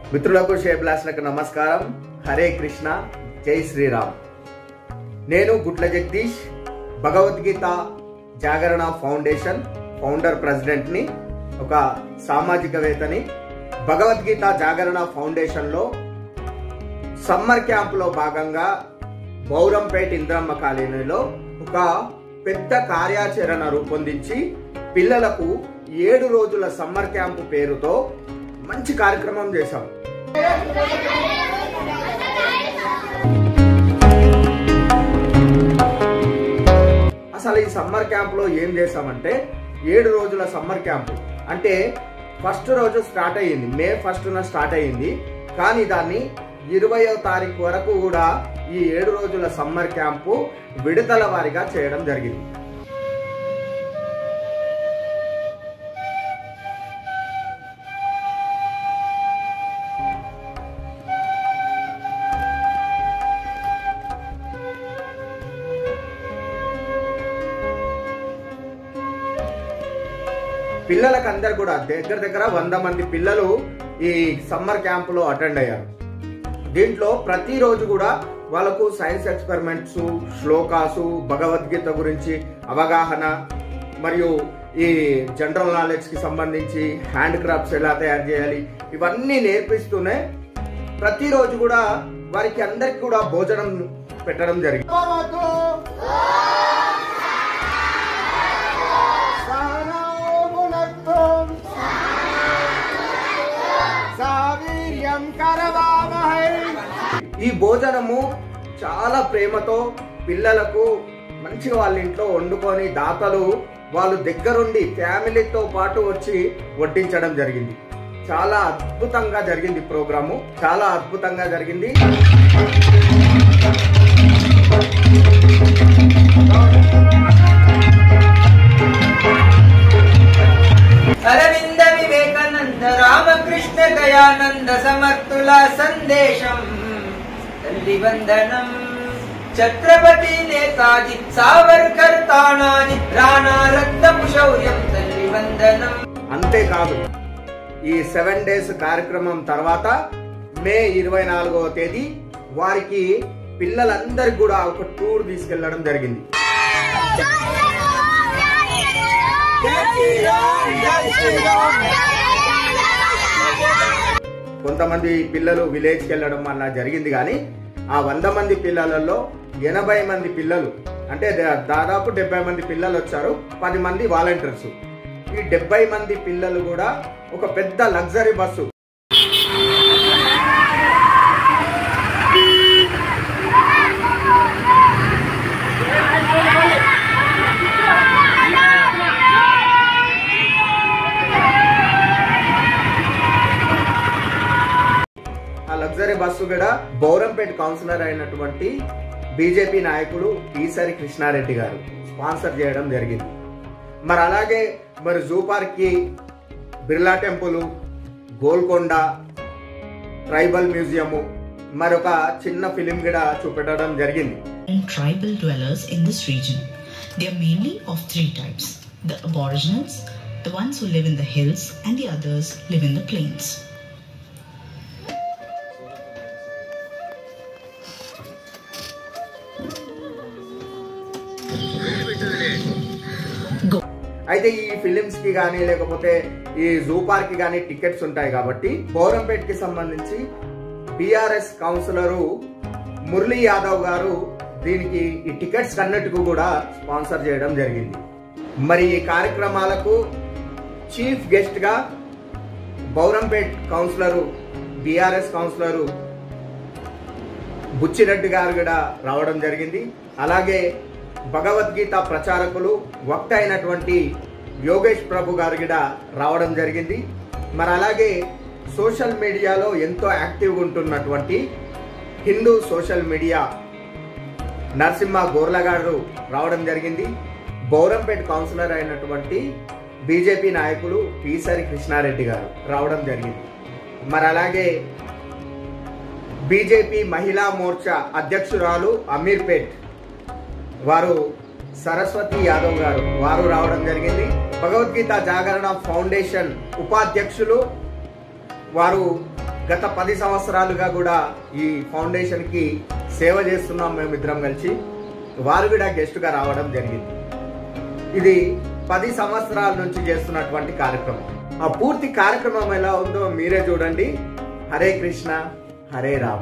మిత్రులకు షేబ్లాస్లకు నమస్కారం హరే కృష్ణ జై శ్రీరామ్ నేను గుట్ల జగదీష్ భగవద్గీత జాగరణ ఫౌండేషన్ ఫౌండర్ ప్రెసిడెంట్ని ఒక సామాజికవేత్తని భగవద్గీత జాగరణ ఫౌండేషన్లో సమ్మర్ క్యాంపులో భాగంగా బౌరంపేట ఇంద్రమ్మ కాలనీలో ఒక పెద్ద కార్యాచరణ రూపొందించి పిల్లలకు ఏడు రోజుల సమ్మర్ క్యాంపు పేరుతో మంచి కార్యక్రమం చేశాం అసలు ఈ సమ్మర్ క్యాంప్లో ఏం చేసామంటే ఏడు రోజుల సమ్మర్ క్యాంపు అంటే ఫస్ట్ రోజు స్టార్ట్ అయ్యింది మే ఫస్ట్న స్టార్ట్ అయ్యింది కానీ దాన్ని ఇరవయో తారీఖు వరకు కూడా ఈ ఏడు రోజుల సమ్మర్ క్యాంపు విడతల వారిగా చేయడం జరిగింది పిల్లలకు అందరు కూడా దగ్గర దగ్గర వంద మంది పిల్లలు ఈ సమ్మర్ క్యాంపులో అటెండ్ అయ్యారు దీంట్లో ప్రతిరోజు కూడా వాళ్ళకు సైన్స్ ఎక్స్పెరిమెంట్స్ శ్లోకాసు భగవద్గీత గురించి అవగాహన మరియు ఈ జనరల్ నాలెడ్జ్ కి సంబంధించి హ్యాండ్ క్రాఫ్ట్స్ ఎలా తయారు చేయాలి ఇవన్నీ నేర్పిస్తూనే ప్రతిరోజు కూడా వారికి అందరికి కూడా భోజనం పెట్టడం జరిగింది ఈ భోజనము చాలా ప్రేమతో పిల్లలకు మంచిగా వాళ్ళ ఇంట్లో వండుకొని దాతలు వాళ్ళు దగ్గరుండి ఫ్యామిలీతో పాటు వచ్చి వడ్డించడం జరిగింది చాలా అద్భుతంగా జరిగింది ప్రోగ్రాము చాలా అద్భుతంగా జరిగింది అరవింద వివేకానంద రామకృష్ణ దయానంద సమర్థుల సందేశం తల్లి వందనం ఛత్రపతి నేతాజీ సావర్కర్ తానాజీ రాణా రక్తపు శౌర్యం తల్లి వందనం అంతేకాదు ఈ సెవెన్ డేస్ కార్యక్రమం తర్వాత మే ఇరవై నాలుగవ తేదీ వారికి పిల్లలందరికి కూడా ఒక టూర్ తీసుకెళ్లడం జరిగింది కొంతమంది పిల్లలు విలేజ్కి వెళ్ళడం అలా జరిగింది కానీ ఆ వంద మంది పిల్లలలో ఎనభై మంది పిల్లలు అంటే దా- దాదాపు డెబ్బై మంది పిల్లలు వచ్చారు పది మంది వాలంటీర్స్ ఈ డెబ్బై మంది పిల్లలు కూడా ఒక పెద్ద లగ్జరీ బస్సు ఆ లగ్జరీ బస్సు కూడా బౌరంపేట కౌన్సిలర్ అయినటువంటి బీజేపీ నాయకుడు ఈసరి కృష్ణారెడ్డి గారు స్పాన్సర్ చేయడం జరిగింది మరి అలాగే మరి జూ పార్క్ కి Birla temple Golconda tribal museum మరొక చిన్న ఫిలిం కూడా చూపెట్టడం జరిగింది and tribal dwellers in this region. They are mainly of three types the Aboriginals, the ones who live in the hills, and the others live in the plains. Go. అయితే ఈ films కి కానీ లేకపోతే ఈ zoo park కి కానీ tickets ఉంటాయి కాబట్టి బౌరంపేట్ కి సంబంధించి బీఆర్ఎస్ కౌన్సిలరు మురళీ యాదవ్ గారు దీనికి ఈ టికెట్స్ అన్నిటికీ కూడా స్పాన్సర్ చేయడం జరిగింది మరి ఈ కార్యక్రమాలకు చీఫ్ గెస్ట్ గా Bowrampet councillor BRS councillor Buchireddy గారు కూడా రావడం జరిగింది అలాగే భగవద్గీత ప్రచారకులు వక్త అయినటువంటి యోగేష్ ప్రభు గారు కూడా రావడం జరిగింది మరి అలాగే సోషల్ మీడియాలో ఎంతో యాక్టివ్గా ఉంటున్నటువంటి హిందూ సోషల్ మీడియా నరసింహ గోర్ల గారు రావడం జరిగింది బౌరంపేట కౌన్సిలర్ అయినటువంటి బీజేపీ నాయకులు పీసరి కృష్ణారెడ్డి గారు రావడం జరిగింది మరి అలాగే బీజేపీ మహిళా మోర్చా అధ్యక్షురాలు అమీర్పేట్ వారు సరస్వతి యాదవ్ గారు వారు రావడం జరిగింది భగవద్గీత జాగరణ ఫౌండేషన్ ఉపాధ్యక్షులు వారు గత పది సంవత్సరాలుగా కూడా ఈ ఫౌండేషన్ కి సేవ చేస్తున్నాం మేము ఇద్దరం కలిసి వారు కూడా గెస్ట్ గా రావడం జరిగింది ఇది పది సంవత్సరాల నుంచి చేస్తున్నటువంటి కార్యక్రమం ఆ పూర్తి కార్యక్రమం ఎలా ఉందో మీరే చూడండి హరే కృష్ణ హరే రామ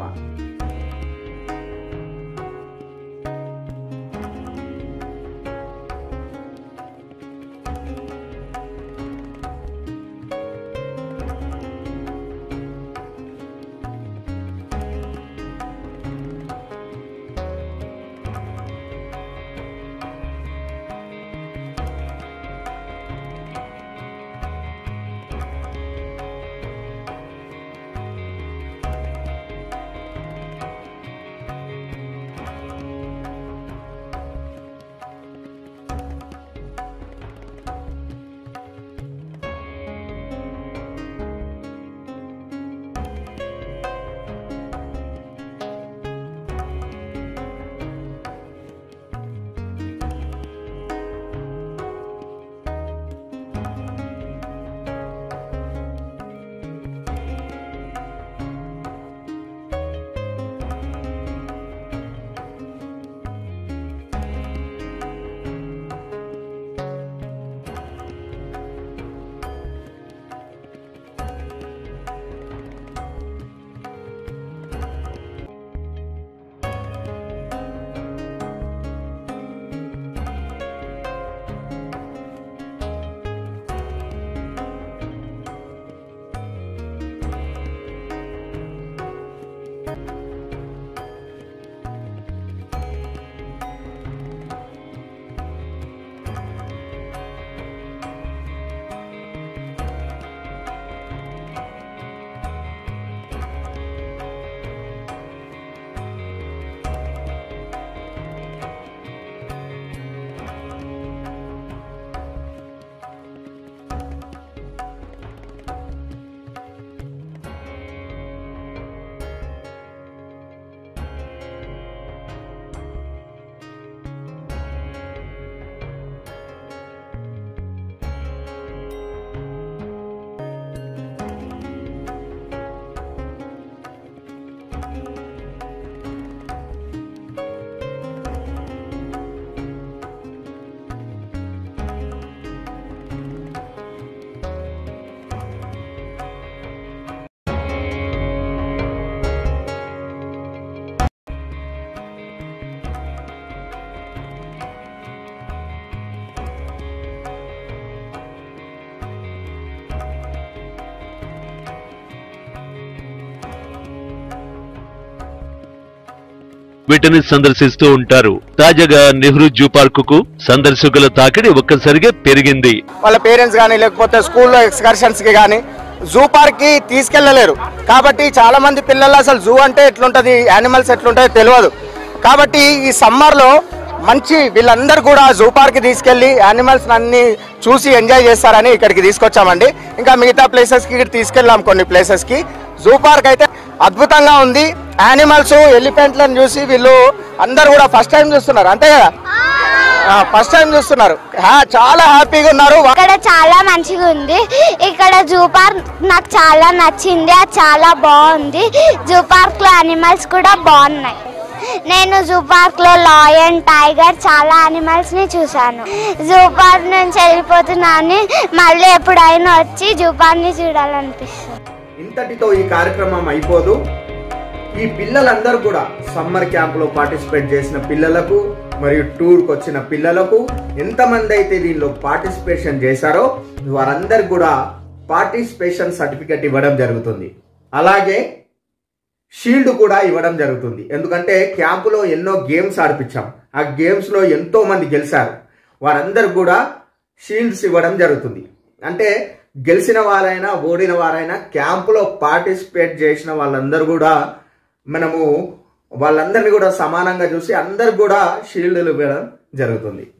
వీటిని సందర్శిస్తూ ఉంటారు తాజాగా నెహ్రూ జూ పార్క్ కు సందర్శకుల తాకిడి ఒక్కసారిగా పెరిగింది వాళ్ళ పేరెంట్స్ కానీ లేకపోతే స్కూల్లో ఎక్స్కర్షన్స్ కి కానీ జూ పార్క్ కి తీసుకెళ్ళలేరు కాబట్టి చాలా మంది పిల్లలు అసలు జూ అంటే ఎట్లుంటది యానిమల్స్ ఎట్లుంటాయో తెలియదు కాబట్టి ఈ సమ్మర్ లో మంచి వీళ్ళందరూ కూడా జూ పార్క్ తీసుకెళ్లి యానిమల్స్ అన్ని చూసి ఎంజాయ్ చేస్తారని ఇక్కడికి తీసుకొచ్చామండి ఇంకా మిగతా ప్లేసెస్ కి తీసుకెళ్ళాం కొన్ని ప్లేసెస్ కి జూ పార్క్ అయితే అద్భుతంగా ఉంది యానిమల్స్ ఎలిఫెంట్లను చూసి వీళ్ళు అందరు కూడా ఫస్ట్ టైం చూస్తున్నారు అంతే కదా ఫస్ట్ టైం చూస్తున్నారు హా- చాలా హ్యాపీగా ఉన్నారు ఇక్కడ చాలా మంచిగా ఉంది ఇక్కడ జూ పార్క్ నాకు చాలా నచ్చింది అది చాలా బాగుంది జూ పార్క్ లో అనిమల్స్ కూడా బాగున్నాయి నేను జూ పార్క్ లో లాయన్ టైగర్ చాలా అనిమల్స్ ని చూసాను జూ పార్క్ నుంచి వెళ్ళిపోతున్నాను మళ్ళీ ఎప్పుడైనా వచ్చి జూ పార్క్ ని చూడాలనిపిస్తుంది ఇంతటితో ఈ కార్యక్రమం అయిపోదు ఈ పిల్లలందరూ కూడా సమ్మర్ క్యాంప్ లో పార్టిసిపేట్ చేసిన పిల్లలకు మరియు టూర్ కు వచ్చిన పిల్లలకు ఎంతమంది అయితే దీనిలో పార్టిసిపేషన్ చేశారో వారందరికి కూడా పార్టిసిపేషన్ సర్టిఫికెట్ ఇవ్వడం జరుగుతుంది అలాగే షీల్డ్ కూడా ఇవ్వడం జరుగుతుంది ఎందుకంటే క్యాంపులో ఎన్నో గేమ్స్ ఆడిపించాం ఆ గేమ్స్ లో ఎంతో మంది గెలిచారు వారందరికి కూడా షీల్డ్స్ ఇవ్వడం జరుగుతుంది అంటే గెలిచిన వారైనా ఓడిన వారైనా క్యాంపులో పార్టిసిపేట్ చేసిన వాళ్ళందరూ కూడా మనము వాళ్ళందరినీ కూడా సమానంగా చూసి అందరికి కూడా షీల్డ్లు ఇవ్వడం జరుగుతుంది